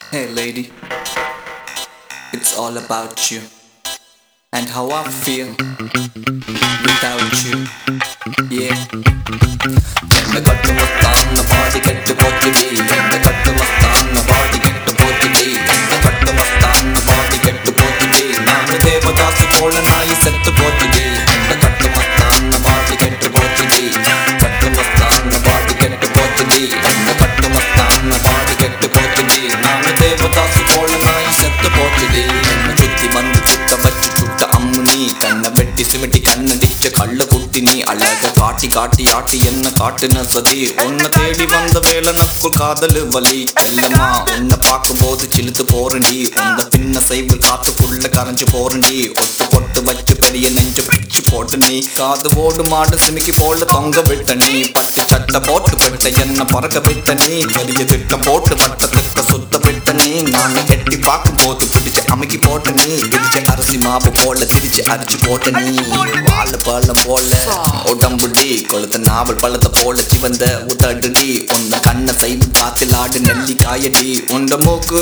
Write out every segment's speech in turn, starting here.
Hey lady, it's all about you and how I feel without you. Yeah. என்ன கட்டு மஸ்தான பாடி கெட்டு போச்சுடி என்ன கட்டு மஸ்தான பாடி கெட்டு போச்சுடி என்ன கட்டு மஸ்தான பாடி கெட்டு போச்சுடி நான் தேவதாசு போல நாய் செத்து போச்சுடி என்ன கட்டு மஸ்தான பாடி கெட்டு போச்சுடி கட்டு மஸ்தான பாடி கெட்டு போச்சுடி என்ன கட்டு மஸ்தான பாடி கெட்டு போச்சுடி நான் தேவதாசு போல நாய் செத்து போச்சுடி என்ன சுத்தி வந்து சுத்த வச்சு சுட்ட அம்மு நீ கண்ணை வெட்டி சிமிட்டி கண்ணடிச்ச கள்ள குட்டி நீ அழக காட்டி காட்டி ஆட்டி என்ன காட்டுன சதி உன்னை தேடி வந்த வேலை நட்பு காதலு வலி செல்லம்மா உன்னை பார்க்கும்போது சிலுத்து போறண்டி உந்த பின்ன சைவில் காத்துக்குள்ள கரைஞ்சு போறண்டி ஒட்டு பொட்டு வச்சு பெரிய நெஞ்சு பிச்சு போட்டு நீ காது ஓடு மாடு சிமிக்கி போல தொங்க விட்ட நீ பச்சை சட்டை போட்டு விட்ட என்ன பறக்க விட்ட நீ பெரிய திட்டம் போட்டு வட்டத்துக்கு சுத்த விட்ட நீ நான் எட்டி பார்க்கும் போது பிடிச்சு அமைக்கி போட்ட நீ இடிச்ச அரிசி மாவு போல திரிச்சு அரிச்சு போட்ட நீ வாழ பழம் போல உடம்புடி கொளுத்த நாவல் பழத்தை போல சிவந்த உதடுடி உன்ன கண்ண சைவு காத்தில் ஆடு நெல்லி காயடி உண்ட மூக்கு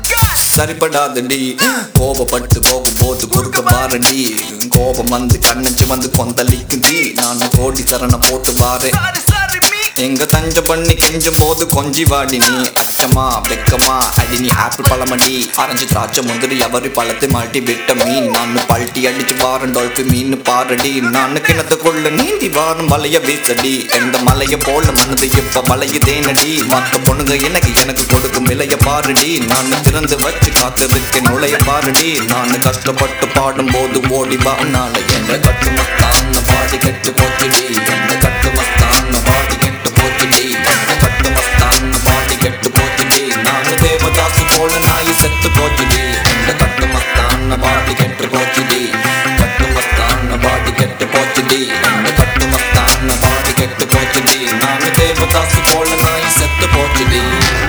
சரிப்படாதடி கோபப்பட்டு போகும் போது குறுக்க பாரடி கோபம் வந்து கண்ணச்சு வந்து கொந்தளிக்குடி நான் கோடி சரண போட்டு பாரு எங்க தஞ்ச பண்ணி கெஞ்சும் போது கொஞ்சி வாடி நீ அச்சமா வெக்கமா அடி நீ ஆப்பிள் பழமடி அரைஞ்சு திராட்சை முந்திரி அவரி பழத்தை மாட்டி விட்ட மீன் நான் பல்ட்டி அடிச்சு வாரம் டொல்பி மீன் பாரடி நான் கிணத்துக்குள்ள நீந்தி வாரம் வலைய வீசடி எந்த மலைய போல மனது இப்ப வலைய தேனடி மத்த பொண்ணுங்க எனக்கு எனக்கு கொடுக்கும் விலைய பாருடி நான் திறந்து வச்சு காத்திருக்கேன் நுழைய பாருடி நான் கஷ்டப்பட்டு பாடும் போது ஓடி வா நாள என்ன கட்டு மஸ்தான பாடி கெட்டு போச்சுடி என்ன கட்டு மஸ்தான பாடி கெட்டு போச்சுடி என்ன கட்டு மஸ்தான பாடி கெட்டு போச்சுடி நான் தேவதாசு போல நாய் செத்து போச்சுடி என்ன கட்டு மஸ்தான பாடி கெட்டு போச்சுடி கட்டு மஸ்தான பாடி கெட்டு போச்சுடி என்ன கட்டு மஸ்தான பாடி கெட்டு போச்சுடி நான் தேவதாசு போல நாய் செத்து போச்சுடி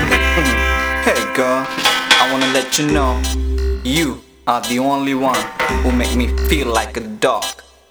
Hey girl, I wanna let you know you are the only one who make me feel like a dog.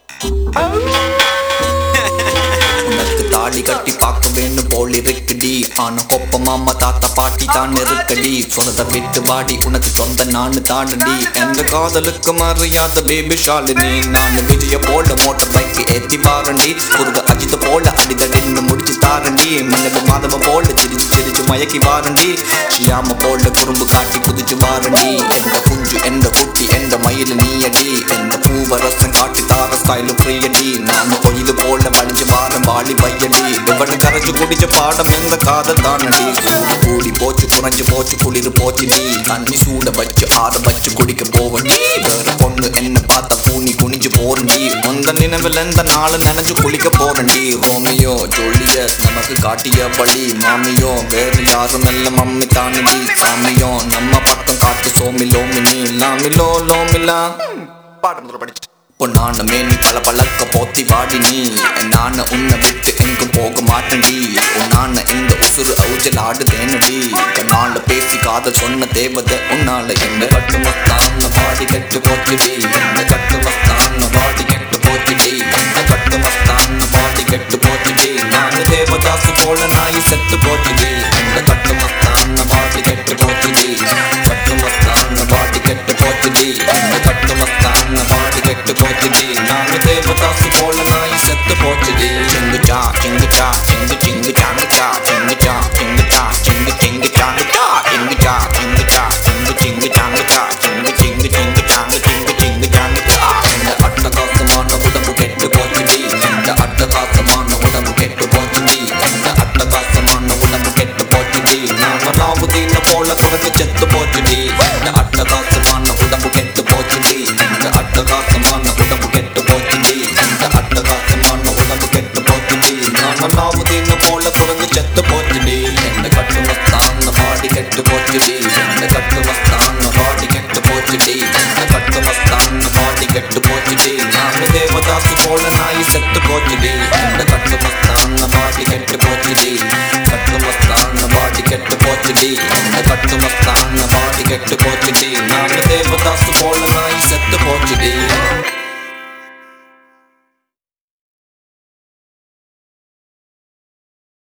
உனக்கு தாடி கட்டி பார்க்க வேணும் போல் இருக்குடி ஆனா கொப்ப மாமா தாத்தா பாட்டி தான் இருக்கடி சொன்னதை விட்டு வாடி உனக்கு சொந்த நானு தாடடி எந்த காதலுக்கு மரியாத பேபி ஷாலினி நான் விஜய போல மோட்டர் பைக் ஏத்தி பாரண்டி குருக அஜித் போல அடிதடின்னு முடிச்சு தாரண்டி மன்னது மாதவ போல சிரிச்சு சிரிச்சு மயக்கி வாரண்டி ஷியாம போல குறும்பு காட்டி புதிச்சு வாரண்டி எந்த குஞ்சு எந்த குட்டி எந்த மயில் நீயடி எந்த பூவரசம் காட்டி தார ஸ்டைலு ஃப்ரீயடி நான் பொய்து போல வழிஞ்சு வாரம் வாலி பையடி இவனை கரைஞ்சு குடிச்ச பாடம் இந்த காதல் தானடி சூடு கூடி போச்சு குறைஞ்சு போச்சு குளிர் போச்சுடி தண்ணி சூட வச்சு ஆற வச்சு குடிக்க போவண்டி வேற பொண்ணு என்ன பார்த்த பூனி குனிஞ்சு போறண்டி உந்த நினைவில் எந்த நாள் நினைஞ்சு குளிக்க போறண்டி ரோமியோ ஜூலியஸ் நமக்கு காட்டிய வழி மாமியோ வேறு யாரும் இல்ல மம்மி தானடி சாமியோ நம்ம பக்கம் காட்டு சோமி லோமினி லாமிலோ லோமிலா பாடம் படிச்சு பொன்னான மேனி பல பழக்க போத்தி வாடி நீ நான உன்னை விட்டு எங்கும் போக மாட்டேன்டி உன்னான இந்த உசுறு அவுஜல் ஆடு தேனடி கண்ணால பேசி காதல் சொன்ன தேவதை உன்னால எந்த கட்டு மஸ்தான பாடி கெட்டு போச்சுடி எந்த கட்டு மஸ்தான பாடி கெட்டு போச்சுடி எந்த கட்டு மஸ்தான பாடி கெட்டு போச்சுடி நான் தேவதாசு போல நாய் செத்து போச்சுடி எந்த கட்டு மஸ்தான